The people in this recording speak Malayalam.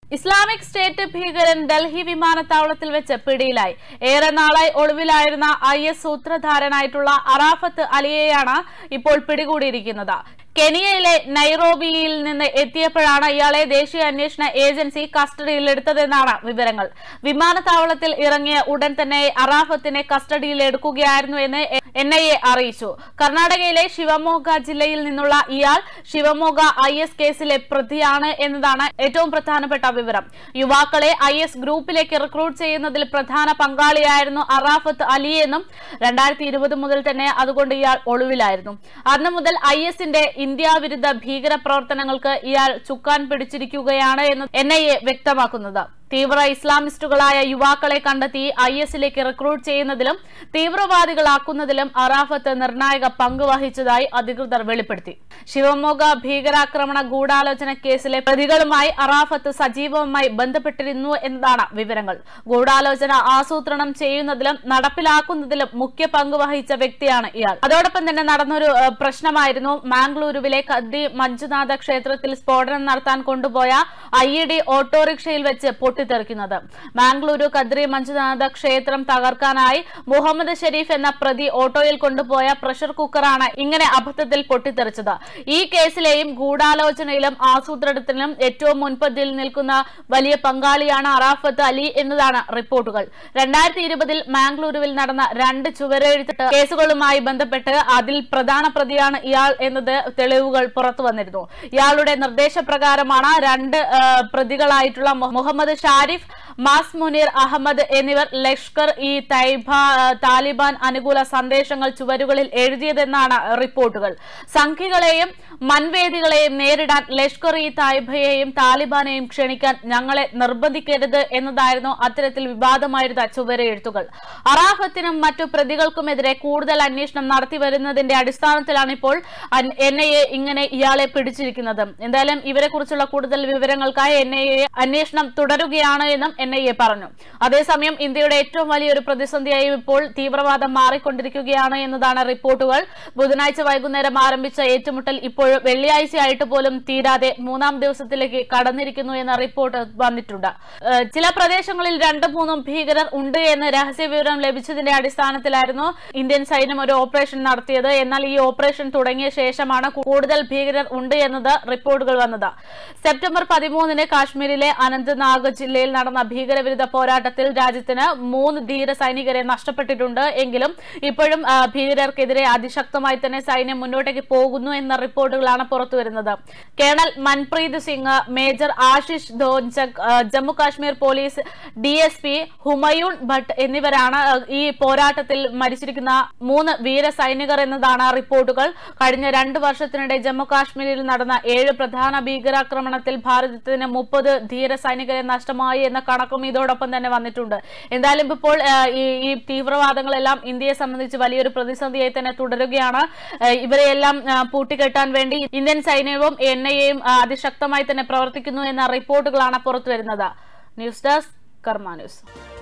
ഇസ്ലാമിക് സ്റ്റേറ്റ് ഭീകരൻ ഡൽഹി വിമാനത്താവളത്തിൽ വെച്ച് പിടിയിലായി ഏറെ നാളായി ഒളിവിലായിരുന്ന ഐ എസ് സൂത്രധാരനായിട്ടുള്ള അറാഫത്ത് അലിയെയാണ് ഇപ്പോൾ പിടികൂടിയിരിക്കുന്നത് കെനിയയിലെ നൈറോബിയിൽ നിന്ന് എത്തിയപ്പോഴാണ് ഇയാളെ ദേശീയ അന്വേഷണ ഏജൻസി കസ്റ്റഡിയിലെടുത്തതെന്നാണ് വിവരങ്ങൾ വിമാനത്താവളത്തിൽ ഇറങ്ങിയ ഉടൻ തന്നെ അറാഫത്തിനെ കസ്റ്റഡിയിലെടുക്കുകയായിരുന്നു എന്ന് എൻ ഐ എ അറിയിച്ചു കർണാടകയിലെ ശിവമോഗ ജില്ലയിൽ നിന്നുള്ള ഇയാൾ ശിവമോഗ ഐ എസ് കേസിലെ പ്രതിയാണ് എന്നതാണ് ഏറ്റവും പ്രധാനപ്പെട്ട വിവരം യുവാക്കളെ ഐ എസ് ഗ്രൂപ്പിലേക്ക് റിക്രൂട്ട് ചെയ്യുന്നതിൽ പ്രധാന പങ്കാളിയായിരുന്നു അറാഫത്ത് അലി എന്നും രണ്ടായിരത്തി ഇരുപത് മുതൽ തന്നെ അതുകൊണ്ട് ഇയാൾ ഒളിവിലായിരുന്നു അന്ന് മുതൽ ഐ എസിന്റെ ഇന്ത്യ വിരുദ്ധ ഭീകര പ്രവർത്തനങ്ങൾക്ക് ഇയാൾ ചുക്കാൻ പിടിച്ചിരിക്കുകയാണ് എന്ന് എൻ ഐ എ വ്യക്തമാക്കുന്നത് തീവ്ര ഇസ്ലാമിസ്റ്റുകളായ യുവാക്കളെ കണ്ടെത്തി ഐ എസിലേക്ക് റിക്രൂട്ട് ചെയ്യുന്നതിലും തീവ്രവാദികളാക്കുന്നതിലും അറാഫത്ത് നിർണായക പങ്ക് വഹിച്ചതായി അധികൃതർ വെളിപ്പെടുത്തി ശിവമോഗ ഭീകരാക്രമണ ഗൂഢാലോചന കേസിലെ പ്രതികളുമായി അറാഫത്ത് സജീവമായി ബന്ധപ്പെട്ടിരുന്നു എന്നതാണ് വിവരങ്ങൾ ഗൂഢാലോചന ആസൂത്രണം ചെയ്യുന്നതിലും നടപ്പിലാക്കുന്നതിലും മുഖ്യ പങ്ക് വഹിച്ച വ്യക്തിയാണ് ഇയാൾ അതോടൊപ്പം തന്നെ നടന്നൊരു ഏഹ്, പ്രശ്നമായിരുന്നു മാംഗ്ലൂരുവിലെ കദ്രി മഞ്ജുനാഥ ക്ഷേത്രത്തിൽ സ്ഫോടനം നടത്താൻ കൊണ്ടുപോയ ഐ ഇ ഡി ഓട്ടോറിക്ഷയിൽ വെച്ച് പൊട്ടിത്തെറിക്കുന്നത് മാംഗ്ലൂരു കദ്രി മഞ്ജുനാഥ ക്ഷേത്രം തകർക്കാനായി മുഹമ്മദ് ഷെരീഫ് എന്ന പ്രതി ഓട്ടോയിൽ കൊണ്ടുപോയ പ്രഷർ കുക്കറാണ് ഇങ്ങനെ അബദ്ധത്തിൽ പൊട്ടിത്തെറിച്ചത് ഈ കേസിലെയും ഗൂഢാലോചനയിലും ആസൂത്രണത്തിലും ഏറ്റവും മുൻപന്തിയിൽ നിൽക്കുന്ന വലിയ പങ്കാളിയാണ് അറാഫത്ത് അലി എന്നതാണ് റിപ്പോർട്ടുകൾ രണ്ടായിരത്തി ഇരുപതിൽ മാംഗ്ലൂരുവിൽ നടന്ന രണ്ട് ചുവരെഴുത്തിട്ട് കേസുകളുമായി ബന്ധപ്പെട്ട് അതിൽ പ്രധാന പ്രതിയാണ് ഇയാൾ എന്നത് തെളിവുകൾ പുറത്തു വന്നിരുന്നു ഇയാളുടെ നിർദ്ദേശപ്രകാരമാണ് രണ്ട് ആ, പ്രതികളായിട്ടുള്ള മു- മുഹമ്മദ് ഷാരിഫ് മാസ് മുനീർ അഹമ്മദ് എന്നിവർ ലഷ്കർ ഇ തൈബ ആ, താലിബാൻ അനുകൂല സന്ദേശങ്ങൾ ചുവരുകളിൽ എഴുതിയതെന്നാണ് റിപ്പോർട്ടുകൾ സംഖ്യകളെയും മൻവേദികളെയും നേരിടാൻ ലഷ്കർ ഇ തായ്ബയെയും താലിബാനെയും ക്ഷണിക്കാൻ ഞങ്ങളെ നിർബന്ധിക്കരുത് എന്നതായിരുന്നു അത്തരത്തിൽ വിവാദമായിരുന്ന ചുവരെഴുത്തുകൾ അറാഫത്തിനും മറ്റു പ്രതികൾക്കുമെതിരെ കൂടുതൽ അന്വേഷണം നടത്തി വരുന്നതിന്റെ അടിസ്ഥാനത്തിലാണ് ഇപ്പോൾ എൻ ഐ എ ഇങ്ങനെ ഇയാളെ പിടിച്ചിരിക്കുന്നത് എന്തായാലും ഇവരെ കുറിച്ചുള്ള കൂടുതൽ വിവരങ്ങൾക്കായി എൻ ഐ എ അന്വേഷണം തുടരുകയാണ് എന്നും എൻ ഐ എ പറഞ്ഞു അതേസമയം ഇന്ത്യയുടെ ഏറ്റവും വലിയൊരു പ്രതിസന്ധിയായി ഇപ്പോൾ തീവ്രവാദം മാറിക്കൊണ്ടിരിക്കുകയാണ് എന്നതാണ് റിപ്പോർട്ടുകൾ ബുധനാഴ്ച വൈകുന്നേരം ആരംഭിച്ച ഏറ്റുമുട്ടൽ ഇപ്പോൾ വെള്ളിയാഴ്ചയായിട്ട് പോലും തീരാതെ മൂന്നാം ദിവസത്തിലേക്ക് കടന്നിരിക്കുന്നു എന്ന റിപ്പോർട്ട് വന്നിട്ടുണ്ട് ഏഹ് ചില പ്രദേശങ്ങളിൽ രണ്ടും മൂന്നും ഭീകരർ ഉണ്ട് എന്ന് രഹസ്യ വിവരം ലഭിച്ചതിന്റെ അടിസ്ഥാനത്തിലായിരുന്നു ഇന്ത്യൻ സൈന്യം ഒരു ഓപ്പറേഷൻ നടത്തിയത് എന്നാൽ ഈ ഓപ്പറേഷൻ തുടങ്ങിയ ശേഷമാണ് കൂടുതൽ ഭീകരർ ഉണ്ട് എന്നത് റിപ്പോർട്ടുകൾ വന്നത് സെപ്റ്റംബർ പതിമൂന്നിന് കാശ്മീരിലെ അനന്ത്നാഗ് ജില്ലയിൽ നടന്ന ഭീകരവിരുദ്ധ പോരാട്ടത്തിൽ രാജ്യത്തിന് മൂന്ന് ധീര സൈനികരെ നഷ്ടപ്പെട്ടിട്ടുണ്ട് എങ്കിലും ഇപ്പോഴും ആ, ഭീകരർക്കെതിരെ അതിശക്തമായി തന്നെ സൈന്യം മുന്നോട്ടേക്ക് പോകുന്നു എന്ന റിപ്പോർട്ടുകളാണ് പുറത്തുവരുന്നത് കേണൽ മൻപ്രീത് സിംഗ് മേജർ ആശിഷ് ധോൻചക് ആ, Jammu Kashmir police D S P Humayun Bhat എന്നിവരാണ് ആ, ഈ പോരാട്ടത്തിൽ മരിച്ചിരിക്കുന്ന മൂന്ന് വീര സൈനികർ എന്നതാണ് റിപ്പോർട്ടുകൾ കഴിഞ്ഞ രണ്ട് വർഷത്തിനിടെ ജമ്മു കാശ്മീരിൽ നടന്ന ഏഴ് പ്രധാന ഭീകരാക്രമണത്തിൽ ഭാരതത്തിന് മുപ്പത് ധീര സൈനികരെ നഷ്ടമായി എന്ന കണക്കും ഇതോടൊപ്പം തന്നെ വന്നിട്ടുണ്ട് എന്തായാലും ഇപ്പോൾ ആ, ഈ ഈ തീവ്രവാദങ്ങളെല്ലാം ഇന്ത്യയെ സംബന്ധിച്ച് വലിയൊരു പ്രതിസന്ധിയായി തന്നെ തുടരുകയാണ് ആ, ഇവരെയെല്ലാം ആ, പൂട്ടിക്കെട്ടാൻ വേണ്ടി ഇന്ത്യൻ സൈന്യവും എൻ ഐ എയും അതിശക്തമായി തന്നെ പ്രവർത്തിക്കുന്നു എന്ന റിപ്പോർട്ടുകളാണ് പുറത്തുവരുന്നത് ന്യൂസ് ഡെസ്ക് കർമ്മ ന്യൂസ്